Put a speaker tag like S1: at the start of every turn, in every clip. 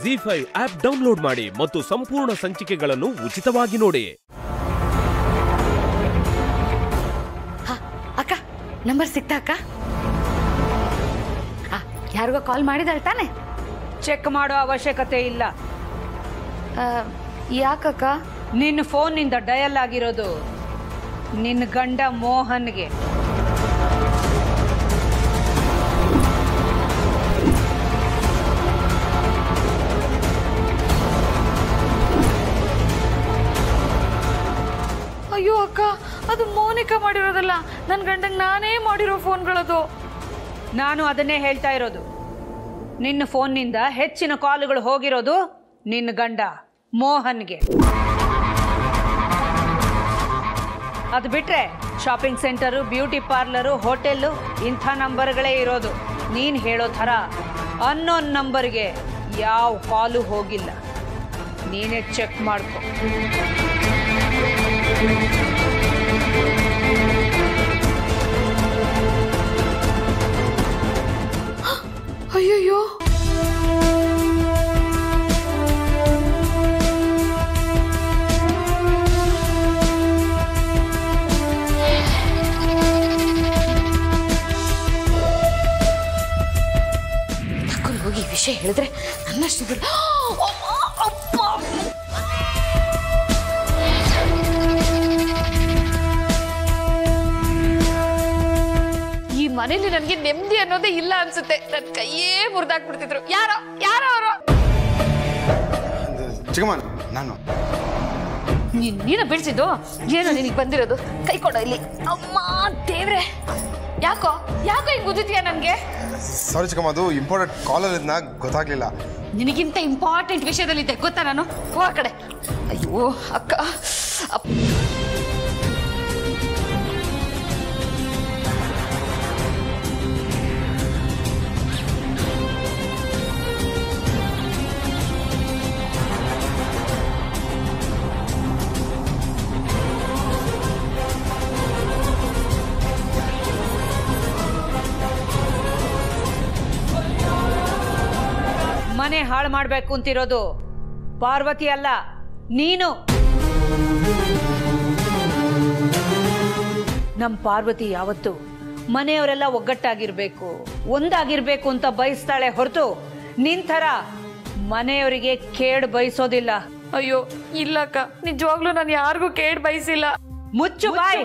S1: G five app download ಮಾಡಿ ಮತ್ತು ಸಂಪೂರ್ಣ ಸಂಚಿಕೆಗಳನ್ನು ಉಚಿತವಾಗಿ ನೋಡಿ
S2: ಹ, ಅಕ್ಕ ನಂಬರ್ ಸಿಕ್ತಾ ಅಕ್ಕ ಆ, ಯಾರಿಗೋ ಕಾಲ್ ಮಾಡಿದಾಳೆ ತಾನೆ
S3: ಚೆಕ್ ಮಾಡೋ ಅವಶ್ಯಕತೆ ಇಲ್ಲ
S2: ಆ, ಯಾಕಕ್ಕ
S3: ನಿನ್ನ ಫೋನ್ನಿಂದ ಡಯಲ್ ಆಗಿರೋದು ನಿನ್ನ ಗಂಡ ಮೋಹನ್ಗೆ
S2: ಅಯ್ಯೋ ಅಕ್ಕ ಅದು ಮೋನಿಕಾ ಮಾಡಿರೋದಲ್ಲ ನನ್ನ ಗಂಡಂಗೆ ನಾನೇ ಮಾಡಿರೋ ಫೋನ್ಗಳದು
S3: ನಾನು ಅದನ್ನೇ ಹೇಳ್ತಾ ಇರೋದು ನಿನ್ನ ಫೋನ್ನಿಂದ ಹೆಚ್ಚಿನ ಕಾಲುಗಳು ಹೋಗಿರೋದು ನಿನ್ನ ಗಂಡ ಮೋಹನ್ಗೆ ಅದು ಬಿಟ್ರೆ shopping centre beauty parlour hotel ಇಂಥ ನಂಬರ್ಗಳೇ ಇರೋದು ನೀನು ಹೇಳೋ ಥರ ಅನ್ನೋನ್ ನಂಬರ್ಗೆ ಯಾವ ಕಾಲು ಹೋಗಿಲ್ಲ ನೀನೇ ಚೆಕ್ ಮಾಡ್ಕೊ
S2: ಅಯ್ಯಯ್ಯೋ ಕರ್ಕೊಂಡು ಹೋಗಿ ಈ ವಿಷಯ ಹೇಳಿದ್ರೆ ನನ್ನಷ್ಟು ಬಿಡ ಅಪ್ಪ ಈ ಮನೇಲಿ ನನಗೆ ನೆಮ್ಮದಿ ಅನ್ನೋದೇ ಇಲ್ಲ ಅನ್ಸುತ್ತೆ ನನ್ನ ಕೈಯೇ ಮುರಿದಾಕ್ಬಿಡ್ತಿದ್ರು ಯಾರೋ ಯಾರೋ ಅವರು
S4: ಚಿಕ್ಕಮ್ಮ ನಾನು
S2: ನೀನ್ ನೀನ ಬಿಡಿಸಿದ್ದು ಏನೋ ನಿನಗೆ ಬಂದಿರೋದು ಕೈ ಕೊಡ ಇಲ್ಲಿ ಅಮ್ಮ ದೇವ್ರೆ ಯಾಕೋ ಯಾಕೋ ಹಿಂಗ್ ಗುದ್ದಿದ್ಯಾ ನನ್ಗೆ
S4: ಸಾರಿ ಚಿಕ್ಕಮ್ಮ ಅದು ಇಂಪಾರ್ಟೆಂಟ್ ಕಾಲಲ್ಲಿ ಇದನ್ನ ಗೊತ್ತಾಗ್ಲಿಲ್ಲ
S2: ನಿನಗಿಂತ ಇಂಪಾರ್ಟೆಂಟ್ ವಿಷಯದಲ್ಲಿದ್ದೆ ಗೊತ್ತಾ ನಾನು ಹೋ ಆ ಕಡೆ ಅಯ್ಯೋ ಅಕ್ಕ ಅಪ್ಪ
S3: ಮನೆ ಹಾಳು ಮಾಡ್ಬೇಕು ಅಂತಿರೋದು ಪಾರ್ವತಿ ಅಲ್ಲ ನೀನು ನಮ್ ಪಾರ್ವತಿ ಯಾವತ್ತು ಮನೆಯವರೆಲ್ಲ ಒಗ್ಗಟ್ಟಾಗಿರ್ಬೇಕು ಒಂದಾಗಿರ್ಬೇಕು ಅಂತ ಬಯಸ್ತಾಳೆ ಹೊರತು ನಿನ್ ಥರ ಮನೆಯವರಿಗೆ ಕೇಡ್ ಬಯಸೋದಿಲ್ಲ
S2: ಅಯ್ಯೋ ಇಲ್ಲಕ್ಕ ನಿಜವಾಗ್ಲೂ ನಾನು ಯಾರಿಗೂ ಕೇಡ್ ಬಯಸಿಲ್ಲ
S3: ಮುಚ್ಚು ಬಾಯ್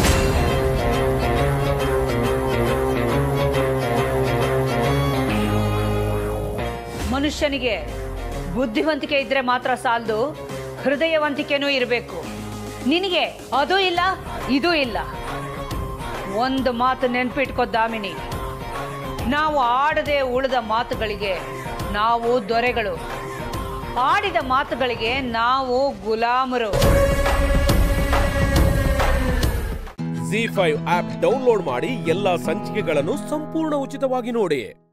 S3: ಮನುಷ್ಯನಿಗೆ ಬುದ್ಧಿವಂತಿಕೆ ಇದ್ರೆ ಮಾತ್ರ ಸಾಲದು ಹೃದಯವಂತಿಕೆನೂ ಇರಬೇಕು ನಿನಗೆ ಅದೂ ಇಲ್ಲ ಇದೂ ಇಲ್ಲ ಒಂದು ಮಾತು ನೆನ್ಪಿಟ್ಕೋ ದಾಮಿನಿ ನಾವು ಆಡದೆ ಉಳಿದ ಮಾತುಗಳಿಗೆ ನಾವು ದೊರೆಗಳು ಆಡಿದ ಮಾತುಗಳಿಗೆ ನಾವು ಗುಲಾಮರು
S1: ಜಿ ಫೈವ್ ಆಪ್ ಡೌನ್ಲೋಡ್ ಮಾಡಿ ಎಲ್ಲಾ ಸಂಚಿಕೆಗಳನ್ನು ಸಂಪೂರ್ಣ ಉಚಿತವಾಗಿ ನೋಡಿ